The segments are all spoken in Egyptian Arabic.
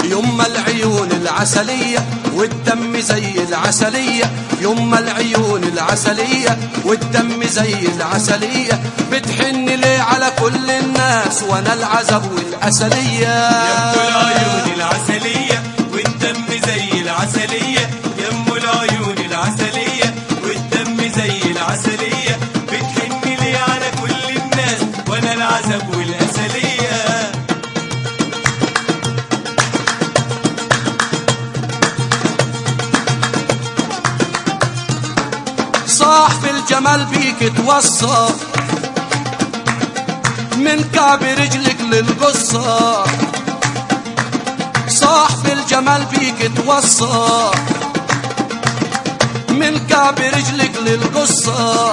يما العيون العسلية والدم زي العسلية يما العيون العسلية والدم زي العسلية بتحن ليه على كل الناس وانا العزب والأسلية يم العيون العسلية والدم زي العسلية يم العيون العسلية والدم زي العسلية بتحن لي على كل الناس وانا العزب والأسلية صاح في الجمال بيك توصى من كعب رجلك للقصة صاح في الجمال بيك توصى من كعب رجلك للقصة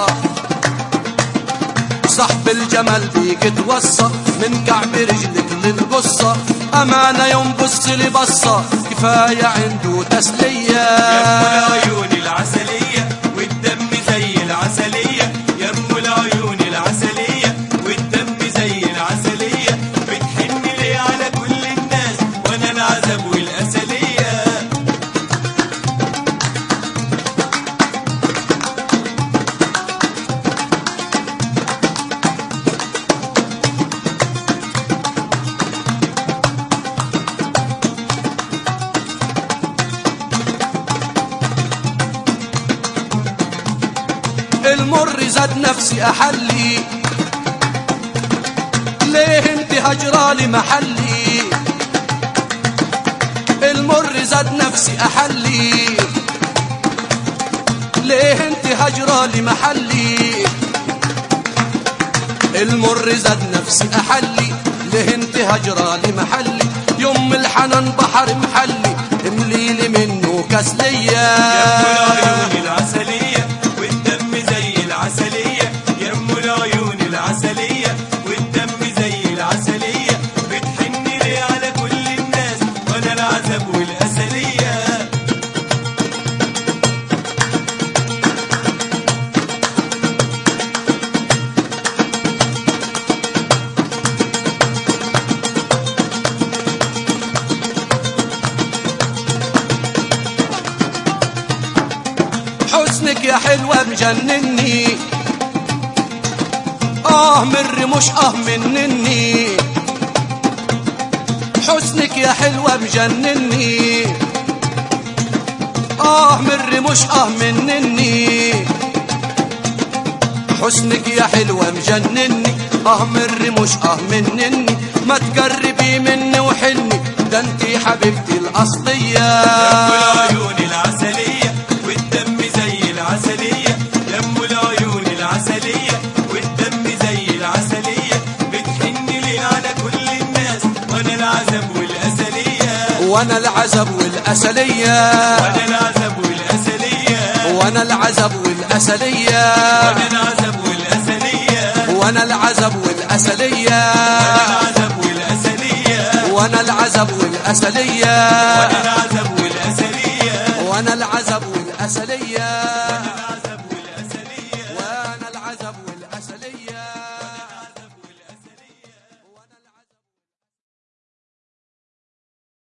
صاحب الجمال بيك توصى من كعب رجلك للقصة أمانة يوم بص لي بصة كفاية عنده تسلية يم العيون العسلية والدم زي العسلية يم العيون العسلية والدم زي العسلية بتحن لي على كل الناس وانا العزب والأسلية المر زاد نفسي احلي ليه انت هجرالي محلي المر زاد نفسي احلي ليه انت هجرالي محلي المر زاد نفسي احلي ليه انت هجرالي محلي يوم الحنان بحر محلي امليلي منه كسليه يم العيون العسلية والدم زي العسلية يم العيون العسلية والدم زي العسلية بتحن لي على كل الناس وانا العزب والأسلية حسنك يا حلوة مجنني آه مر مش آه منني حسنك يا حلوة مجنني آه مر مش آه منني حسنك يا حلوة مجنني آه مر مش آه منني ما تقربي مني وحني ده انتي حبيبتي الأصلية يم العيون العسلية والدم زي العسلية يم العيون العسلية والدم زي العسلية بتحن لي على كل الناس وانا العزب والأسلية وانا العزب والأسلية وانا العزب والأسلية وانا العزب والأسلية وانا العزب والأسلية وانا العزب والأسلية وانا العزب والأسلية وانا العزب والأسلية وانا العزب والأسلية وانا العزب والأسلية